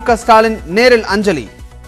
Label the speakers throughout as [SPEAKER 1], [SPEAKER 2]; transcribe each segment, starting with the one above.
[SPEAKER 1] க ஸ்டாலின் நேரில் அஞ்சலி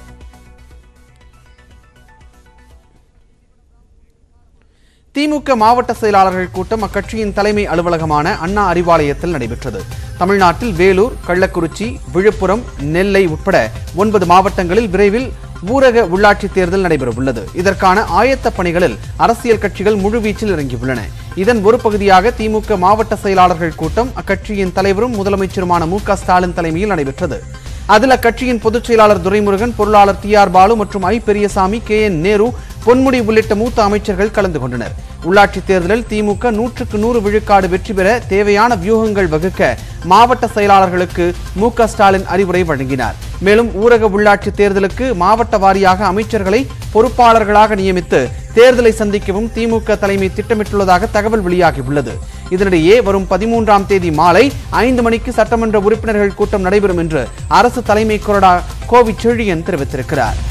[SPEAKER 1] திமுக மாவட்ட செயலாளர்கள் கூட்டம் அக்கட்சியின் தலைமை அலுவலகமான அண்ணா அறிவாலயத்தில் நடைபெற்றது தமிழ்நாட்டில் வேலூர் கள்ளக்குறிச்சி விழுப்புரம் நெல்லை உட்பட ஒன்பது மாவட்டங்களில் விரைவில் ஊரக உள்ளாட்சித் தேர்தல் நடைபெறவுள்ளது இதற்கான ஆயத்த பணிகளில் அரசியல் கட்சிகள் முழுவீச்சில் இறங்கியுள்ளன இதன் ஒரு பகுதியாக திமுக மாவட்ட செயலாளர்கள் கூட்டம் அக்கட்சியின் தலைவரும் முதலமைச்சருமான மு க ஸ்டாலின் தலைமையில் நடைபெற்றது அதில் அக்கட்சியின் பொதுச் செயலாளர் துரைமுருகன் பொருளாளர் டி ஆர் பாலு மற்றும் I Periyasamy K N Nehru Ponmudi உள்ளிட்ட மூத்த அமைச்சர்கள் கலந்து கொண்டனர் உள்ளாட்சித் தேர்தலில் திமுக நூற்றுக்கு நூறு விழுக்காடு வெற்றி பெற தேவையான வியூகங்கள் வகுக்க மாவட்ட செயலாளர்களுக்கு மு க ஸ்டாலின் அறிவுரை வழங்கினார் மேலும் ஊரக உள்ளாட்சி தேர்தலுக்கு மாவட்ட வாரியாக அமைச்சர்களை பொறுப்பாளர்களாக நியமித்து தேர்தலை சந்திக்கவும் திமுக தலைமை திட்டமிட்டுள்ளதாக தகவல் வெளியாகியுள்ளது இதனிடையே வரும் பதிமூன்றாம் தேதி மாலை ஐந்து மணிக்கு சட்டமன்ற உறுப்பினர்கள் கூட்டம் நடைபெறும் என்று அரசு தலைமை கொறடா கோவி செழியன் தெரிவித்திருக்கிறார்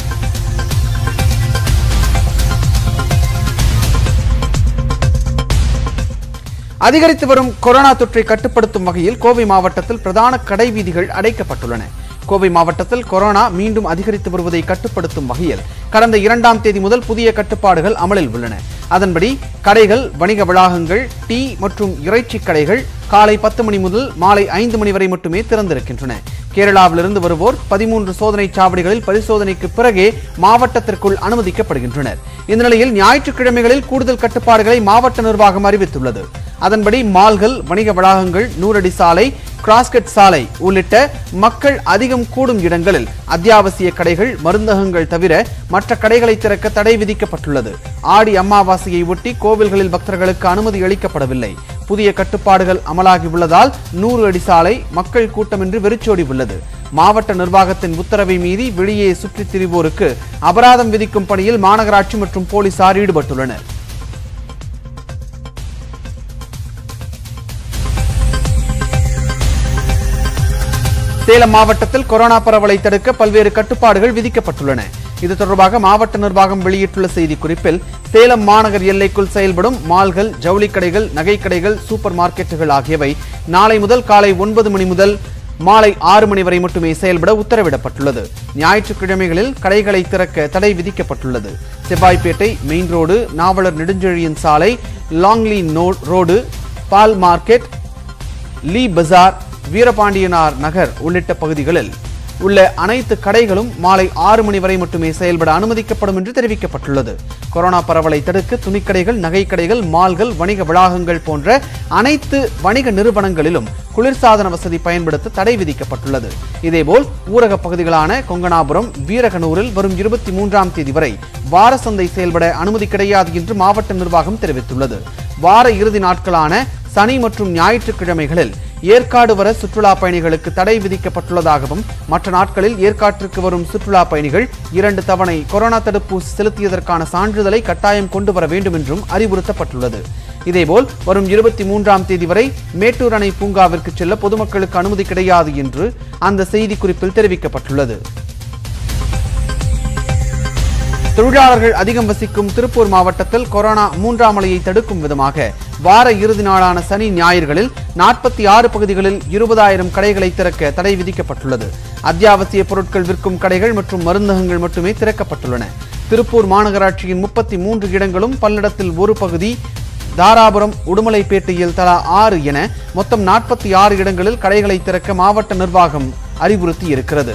[SPEAKER 1] அதிகரித்து வரும் கொரோனா தொற்றை கட்டுப்படுத்தும் வகையில் கோவை மாவட்டத்தில் பிரதான கடை வீதிகள் அடைக்கப்பட்டுள்ளன கோவை மாவட்டத்தில் கொரோனா மீண்டும் அதிகரித்து வருவதை கட்டுப்படுத்தும் வகையில் கடந்த இரண்டாம் தேதி முதல் புதிய கட்டுப்பாடுகள் அமலில் உள்ளன அதன்படி கடைகள் வணிக வளாகங்கள் டீ மற்றும் இறைச்சி கடைகள் காலை பத்து மணி முதல் மாலை ஐந்து மணி வரை மட்டுமே திறந்திருக்கின்றன கேரளாவிலிருந்து வருவோர் பதிமூன்று சோதனை சாவடிகளில் பரிசோதனைக்கு பிறகே மாவட்டத்திற்குள் அனுமதிக்கப்படுகின்றனர் இந்த நிலையில் ஞாயிற்றுக்கிழமைகளில் கூடுதல் கட்டுப்பாடுகளை மாவட்ட நிர்வாகம் அறிவித்துள்ளது அதன்படி மால்கள் வணிக வளாகங்கள் நூறடி சாலை கிராஸ்கட் சாலை உள்ளிட்ட மக்கள் அதிகம் கூடும் இடங்களில் அத்தியாவசிய கடைகள் மருந்தகங்கள் தவிர மற்ற கடைகளை திறக்க தடை விதிக்கப்பட்டுள்ளது ஆடி அமாவாசையை ஒட்டி கோவில்களில் பக்தர்களுக்கு அனுமதி அளிக்கப்படவில்லை புதிய கட்டுப்பாடுகள் அமலாகி உள்ளதால் நூறு அடி சாலை மக்கள் கூட்டமின்றி வெறிச்சோடி உள்ளது மாவட்ட நிர்வாகத்தின் உத்தரவை மீறி வெளியே சுற்றித் திரிவோருக்கு அபராதம் விதிக்கும் பணியில் மாநகராட்சி மற்றும் போலீசார் ஈடுபட்டுள்ளனர் சேலம் மாவட்டத்தில் கொரோனா பரவலை தடுக்க பல்வேறு கட்டுப்பாடுகள் விதிக்கப்பட்டுள்ளன இது தொடர்பாக மாவட்ட நிர்வாகம் வெளியிட்டுள்ள செய்திக்குறிப்பில் சேலம் மாநகர் எல்லைக்குள் செயல்படும் மால்கள் ஜவுளி கடைகள் நகைக்கடைகள் சூப்பர் மார்க்கெட்டுகள் ஆகியவை நாளை முதல் காலை ஒன்பது மணி முதல் மாலை ஆறு மணி வரை மட்டுமே செயல்பட உத்தரவிடப்பட்டுள்ளது ஞாயிற்றுக்கிழமைகளில் கடைகளை திறக்க தடை விதிக்கப்பட்டுள்ளது செவ்வாய்ப்பேட்டை மெயின் ரோடு நாவலர் நெடுஞ்செழியன் சாலை லாங்லி நோ ரோடு பால் மார்க்கெட் லீ பஜார் வீரபாண்டியனார் நகர் உள்ளிட்ட பகுதிகளில் உள்ள அனைத்து கடைகளும் மாலை ஆறு மணி வரை மட்டுமே செயல்பட அனுமதிக்கப்படும் என்று தெரிவிக்கப்பட்டுள்ளது கொரோனா பரவலை தடுக்க துணிக்கடைகள் நகைக்கடைகள் மால்கள் வணிக வளாகங்கள் போன்ற அனைத்து வணிக நிறுவனங்களிலும் குளிர்சாதன வசதி பயன்படுத்த தடை விதிக்கப்பட்டுள்ளது இதேபோல் ஊரக பகுதிகளான கொங்கனாபுரம் வீரகனூரில் வரும் இருபத்தி மூன்றாம் தேதி வரை வார சந்தை செயல்பட அனுமதி கிடையாது என்று மாவட்ட நிர்வாகம் தெரிவித்துள்ளது வார இறுதி நாட்களான சனி மற்றும் ஞாயிற்றுக்கிழமைகளில் ஏற்காடு வர சுற்றுலா பயணிகளுக்கு தடை விதிக்கப்பட்டுள்ளதாகவும் மற்ற நாட்களில் ஏற்காட்டிற்கு வரும் சுற்றுலா பயணிகள் இரண்டு தவணை கொரோனா தடுப்பூசி செலுத்தியதற்கான சான்றிதழை கட்டாயம் கொண்டு வர வேண்டும் என்றும் அறிவுறுத்தப்பட்டுள்ளது இதேபோல் வரும் இருபத்தி மூன்றாம் தேதி வரை மேட்டூர் அணை பூங்காவிற்கு செல்ல பொதுமக்களுக்கு அனுமதி கிடையாது என்று அந்த செய்திக்குறிப்பில் தெரிவிக்கப்பட்டுள்ளது தொழிலாளர்கள் அதிகம் வசிக்கும் திருப்பூர் மாவட்டத்தில் கொரோனா மூன்றாம் அலையை தடுக்கும் விதமாக வார இறுதி நாளான சனி ஞாயிறுகளில் நாற்பத்தி ஆறு பகுதிகளில் இருபதாயிரம் கடைகளை திறக்க தடை விதிக்கப்பட்டுள்ளது அத்தியாவசிய பொருட்கள் விற்கும் கடைகள் மற்றும் மருந்தகங்கள் மட்டுமே திறக்கப்பட்டுள்ளன திருப்பூர் மாநகராட்சியின் முப்பத்தி மூன்று இடங்களும் பல்லடத்தில் ஒரு பகுதி தாராபுரம் உடுமலைப்பேட்டையில் தலா ஆறு என மொத்தம் நாற்பத்தி ஆறு இடங்களில் கடைகளை திறக்க மாவட்ட நிர்வாகம் அறிவுறுத்தி இருக்கிறது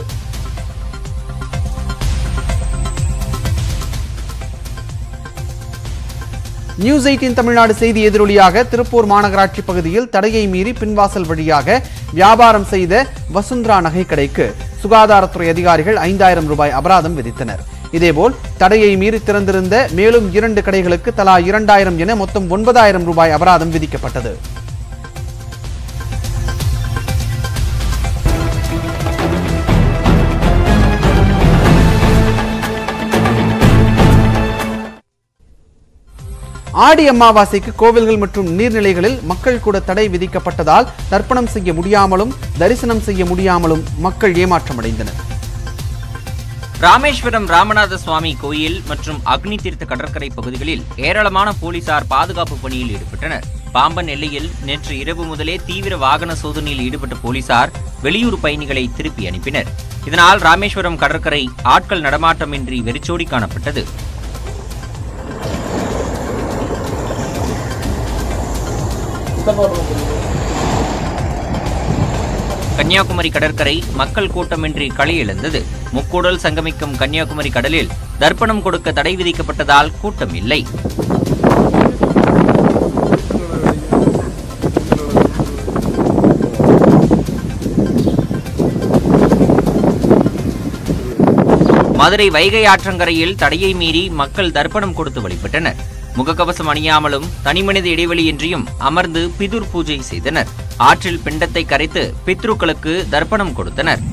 [SPEAKER 1] நியூஸ் எயிட்டின் தமிழ்நாடு செய்தி எதிரொலியாக திருப்பூர் மாநகராட்சி பகுதியில் தடையை மீறி பின்வாசல் வழியாக வியாபாரம் செய்த வசுந்தரா நகைக்கடைக்கு சுகாதாரத்துறை அதிகாரிகள் ஐந்தாயிரம் ரூபாய் அபராதம் விதித்தனர் இதேபோல் தடையை மீறி திறந்திருந்த மேலும் இரண்டு கடைகளுக்கு தலா இரண்டாயிரம் என மொத்தம் ஒன்பதாயிரம் ரூபாய் அபராதம் விதிக்கப்பட்டது ஆடி அமாவாசைக்கு கோவில்கள் மற்றும் நீர்நிலைகளில் மக்கள் கூட தடை விதிக்கப்பட்டதால் தர்ப்பணம் செய்ய முடியாமலும் தரிசனம் செய்ய முடியாமலும் மக்கள் ஏமாற்றமடைந்தனர்
[SPEAKER 2] ராமேஸ்வரம் ராமநாத சுவாமி கோயில் மற்றும் அக்னி தீர்த்த கடற்கரை பகுதிகளில் ஏராளமான போலீசார் பாதுகாப்பு பணியில் ஈடுபட்டனர் பாம்பன் எல்லையில் நேற்று இரவு முதலே தீவிர வாகன சோதனையில் ஈடுபட்ட போலீசார் வெளியூர் பயணிகளை திருப்பி அனுப்பினர் இதனால் ராமேஸ்வரம் கடற்கரை ஆட்கள் நடமாட்டமின்றி வெறிச்சோடி காணப்பட்டது கன்னியாகுமரி கடற்கரை மக்கள் கூட்டமின்றி களி எழுந்தது முக்கூடல் சங்கமிக்கும் கன்னியாகுமரி கடலில் தர்ப்பணம் கொடுக்க தடை விதிக்கப்பட்டதால் கூட்டம் இல்லை மதுரை வைகை ஆற்றங்கரையில் தடையை மீறி மக்கள் தர்ப்பணம் கொடுத்து வழிபட்டனர் முகக்கவசம் அணியாமலும் தனிமனித இடைவெளியின்றியும் அமர்ந்து பிதுர் பூஜை செய்தனர் ஆற்றில் பிண்டத்தை கரைத்து பித்ருக்களுக்கு தர்ப்பணம் கொடுத்தனர்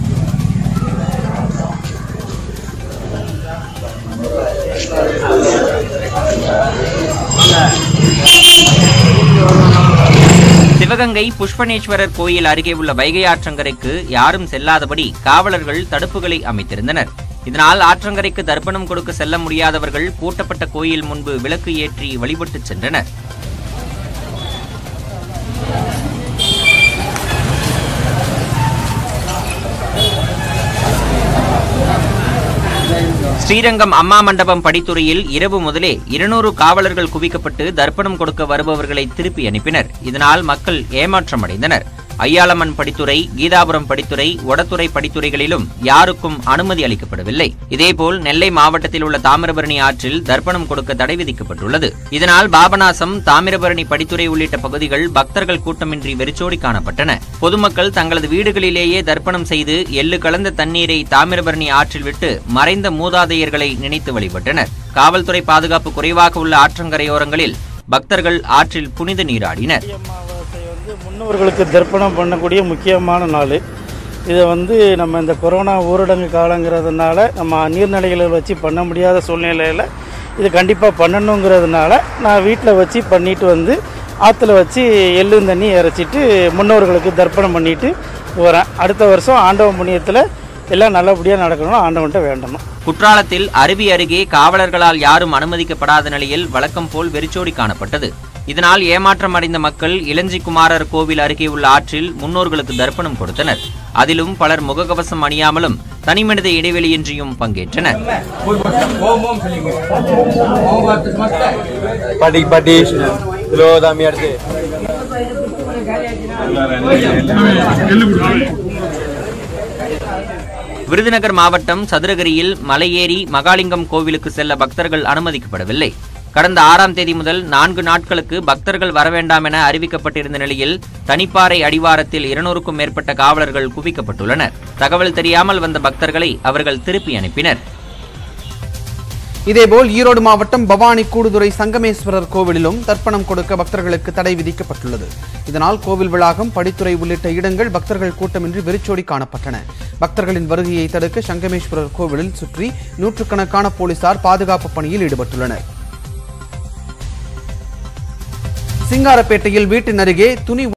[SPEAKER 2] சிவகங்கை புஷ்பனேஸ்வரர் கோயில் அருகே உள்ள வைகை ஆற்றங்கரைக்கு யாரும் செல்லாதபடி காவலர்கள் தடுப்புகளை அமைத்திருந்தனர் இதனால் ஆற்றங்கரைக்கு தர்ப்பணம் கொடுக்க செல்ல முடியாதவர்கள் பூட்டப்பட்ட கோயில் முன்பு விளக்கு ஏற்றி வழிபட்டு சென்றனர் ஸ்ரீரங்கம் அம்மா மண்டபம் படித்துறையில் இரவு முதலே இருநூறு காவலர்கள் குவிக்கப்பட்டு தர்ப்பணம் கொடுக்க வருபவர்களை திருப்பி அனுப்பினர் இதனால் மக்கள் ஏமாற்றமடைந்தனர் ஐயாளம்மன் படித்துறை கீதாபுரம் படித்துறை ஒடத்துறை படித்துறைகளிலும் யாருக்கும் அனுமதி அளிக்கப்படவில்லை இதேபோல் நெல்லை மாவட்டத்தில் உள்ள தாமிரபரணி ஆற்றில் தர்ப்பணம் கொடுக்க தடை விதிக்கப்பட்டுள்ளது இதனால் பாபநாசம் தாமிரபரணி படித்துறை உள்ளிட்ட பகுதிகள் பக்தர்கள் கூட்டமின்றி வெறிச்சோடி காணப்பட்டன பொதுமக்கள் தங்களது வீடுகளிலேயே தர்ப்பணம் செய்து எள்ளு கலந்த தண்ணீரை தாமிரபரணி ஆற்றில் விட்டு மறைந்த மூதாதையர்களை நினைத்து வழிபட்டனர் காவல்துறை பாதுகாப்பு குறைவாக உள்ள ஆற்றங்கரையோரங்களில் பக்தர்கள் ஆற்றில் புனித நீராடினர்
[SPEAKER 3] அமாவாசை வந்து முன்னோர்களுக்கு தர்ப்பணம் பண்ணக்கூடிய முக்கியமான நாள் இதை வந்து நம்ம இந்த கொரோனா ஊரடங்கு காலங்கிறதுனால நம்ம நீர்நிலைகளை வச்சு பண்ண முடியாத சூழ்நிலையில் இது கண்டிப்பாக பண்ணணுங்கிறதுனால நான் வீட்டில் வச்சு பண்ணிட்டு வந்து ஆற்றுல வச்சு எள்ளும் தண்ணி இறைச்சிட்டு முன்னோர்களுக்கு தர்ப்பணம் பண்ணிட்டு வரேன் அடுத்த வருஷம் ஆண்டவன் புண்ணியத்தில் எல்லாம் நல்லபடியாக நடக்கணும் ஆண்டவன்கிட்ட வேண்டணும்
[SPEAKER 2] குற்றாலத்தில் அருவி அருகே காவலர்களால் யாரும் அனுமதிக்கப்படாத நிலையில் வழக்கம் போல் வெறிச்சோடி காணப்பட்டது இதனால் ஏமாற்றம் அடைந்த மக்கள் இளஞ்சி குமாரர் கோவில் அருகே உள்ள ஆற்றில் முன்னோர்களுக்கு தர்ப்பணம் கொடுத்தனர் அதிலும் பலர் முகக்கவசம் அணியாமலும் தனிமனித இடைவெளியின்றியும் பங்கேற்றனர்
[SPEAKER 4] Patik patik. Lo dami arte.
[SPEAKER 2] Virudhunagar மாவட்டம் சதுரகிரியில் மலையேறி மகாலிங்கம் கோவிலுக்கு செல்ல பக்தர்கள் அனுமதிக்கப்படவில்லை கடந்த ஆறாம் தேதி முதல் நான்கு நாட்களுக்கு பக்தர்கள் வரவேண்டாம் என அறிவிக்கப்பட்டிருந்த நிலையில் தனிப்பாறை அடிவாரத்தில் இருநூறுக்கும் மேற்பட்ட காவலர்கள் குவிக்கப்பட்டுள்ளனர் தகவல் தெரியாமல் வந்த பக்தர்களை அவர்கள் திருப்பி அனுப்பினர்
[SPEAKER 1] இதேபோல் ஈரோடு மாவட்டம் பவானி கூடுதுறை சங்கமேஸ்வரர் கோவிலிலும் தர்ப்பணம் கொடுக்க பக்தர்களுக்கு தடை விதிக்கப்பட்டுள்ளது இதனால் கோவில் வளாகம் படித்துறை உள்ளிட்ட இடங்கள் பக்தர்கள் கூட்டமின்றி வெறிச்சோடி காணப்பட்டன பக்தர்களின் வருகையை தடுக்க சங்கமேஸ்வரர் கோவிலில் சுற்றி நூற்றுக்கணக்கான போலீசார் பாதுகாப்பு பணியில் ஈடுபட்டுள்ளனர் சிங்காரப்பேட்டையில் வீட்டின் அருகே துணி